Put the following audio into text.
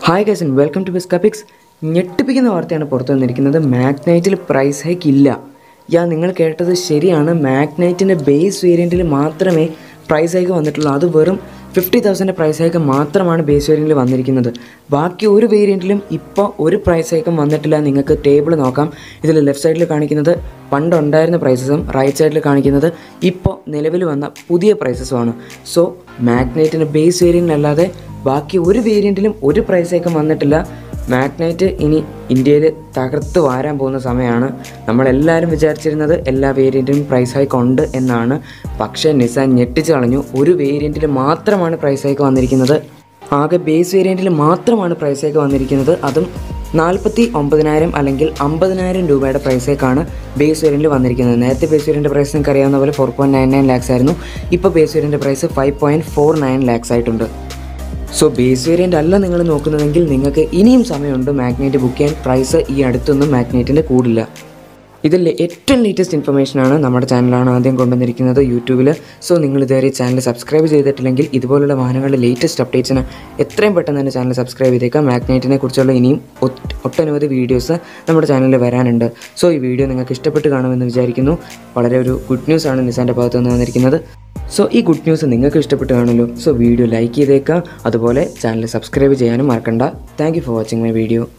hi guys and welcome to ബിസ്കാപിക്സ് ഞെട്ടിപ്പിക്കുന്ന വാർത്തയാണ് പുറത്തു വന്നിരിക്കുന്നത് മാഗ്നൈറ്റിൽ പ്രൈസ് ഹൈക്ക് ഇല്ല യാ നിങ്ങൾ കേട്ടത് ശരിയാണ് മാഗ്നൈറ്റിൻ്റെ ബേസ് വേരിയൻറ്റിൽ മാത്രമേ പ്രൈസ് ഹൈക്ക് വന്നിട്ടുള്ളൂ അത് വെറും ഫിഫ്റ്റി തൗസൻഡ് പ്രൈസ് ഹൈക്ക് മാത്രമാണ് ബേസ് വേരിയൻറ്റിൽ വന്നിരിക്കുന്നത് ബാക്കി ഒരു വേരിയൻറ്റിലും ഇപ്പോൾ ഒരു പ്രൈസ് ഹൈക്കും വന്നിട്ടില്ല നിങ്ങൾക്ക് ടേബിൾ നോക്കാം ഇതിൽ ലെഫ്റ്റ് സൈഡിൽ കാണിക്കുന്നത് പണ്ടുണ്ടായിരുന്ന പ്രൈസസും റൈറ്റ് സൈഡിൽ കാണിക്കുന്നത് ഇപ്പോൾ നിലവിൽ വന്ന പുതിയ പ്രൈസസുമാണ് സോ മാഗ്നൈറ്റിന് ബേസ് വേരിയൻറ്റിലല്ലാതെ ബാക്കി ഒരു വേരിയൻറ്റിലും ഒരു പ്രൈസ് ഹൈക്കും വന്നിട്ടില്ല മാഗ്നൈറ്റ് ഇനി ഇന്ത്യയിൽ തകർത്ത് വാരാൻ പോകുന്ന സമയമാണ് നമ്മളെല്ലാവരും വിചാരിച്ചിരുന്നത് എല്ലാ വേരിയൻറ്റിനും പ്രൈസ് ഹൈക്ക് ഉണ്ട് എന്നാണ് പക്ഷേ നിസാൻ ഞെട്ടിച്ച് കളഞ്ഞു ഒരു വേരിയൻറ്റിൽ മാത്രമാണ് പ്രൈസ് ഹൈക്ക് വന്നിരിക്കുന്നത് ആകെ ബേസ് വേരിയൻറ്റിൽ മാത്രമാണ് പ്രൈസ് ഹൈക്ക് വന്നിരിക്കുന്നത് അതും നാൽപ്പത്തി ഒമ്പതിനായിരം അല്ലെങ്കിൽ അമ്പതിനായിരം രൂപയുടെ പ്രൈസ് ഹൈക്കാണ് ബേസ് വേരിയൻറ്റിൽ വന്നിരിക്കുന്നത് നേരത്തെ ബേസ് വേരിയൻ്റെ പ്രൈസ് നിങ്ങൾക്ക് അറിയാവുന്ന പോലെ four point nine nine lakhs ആയിരുന്നു ഇപ്പോൾ ബേസ് വേരിയൻ്റെ price five point four nine lakhs ആയിട്ടുണ്ട് സോ ബേസ് വേരിയൻ്റ് അല്ല നിങ്ങൾ നോക്കുന്നതെങ്കിൽ നിങ്ങൾക്ക് ഇനിയും സമയമുണ്ട് മാഗ്നേറ്റ് ബുക്ക് ചെയ്യാൻ പ്രൈസ് ഈ അടുത്തൊന്നും മാഗ്നേറ്റിൻ്റെ കൂടില്ല ഇതിൽ ഏറ്റവും ലേറ്റസ്റ്റ് ഇൻഫർമേഷനാണ് നമ്മുടെ ചാനലാണ് ആദ്യം കൊണ്ടുവന്നിരിക്കുന്നത് യൂട്യൂബിൽ സോ നിങ്ങൾ ഇതുവരെ ചാനൽ സബ്സ്ക്രൈബ് ചെയ്തിട്ടില്ലെങ്കിൽ ഇതുപോലുള്ള വാഹനങ്ങളുടെ ലേറ്റസ്റ്റ് അപ്ഡേറ്റ്സിന് എത്രയും പെട്ടെന്ന് തന്നെ ചാനൽ സബ്സ്ക്രൈബ് ചെയ്തേക്കാം മാഗ്നേറ്റിനെ കുറിച്ചുള്ള ഇനിയും ഒട്ട്- ഒട്ടനവധി വീഡിയോസ് നമ്മുടെ ചാനലിൽ വരാനുണ്ട് സോ ഈ വീഡിയോ നിങ്ങൾക്ക് ഇഷ്ടപ്പെട്ട് കാണുമെന്ന് വിചാരിക്കുന്നു വളരെ ഒരു ഗുഡ് ന്യൂസ് ആണ് നിസാൻ്റെ ഭാഗത്ത് നിന്ന് വന്നിരിക്കുന്നത് സോ ഈ ഗുഡ് ന്യൂസ് നിങ്ങൾക്ക് ഇഷ്ടപ്പെട്ട് കാണുമല്ലോ സോ വീഡിയോ ലൈക്ക് ചെയ്തേക്കാം അതുപോലെ ചാനൽ സബ്സ്ക്രൈബ് ചെയ്യാനും മറക്കണ്ട thank you for watching my video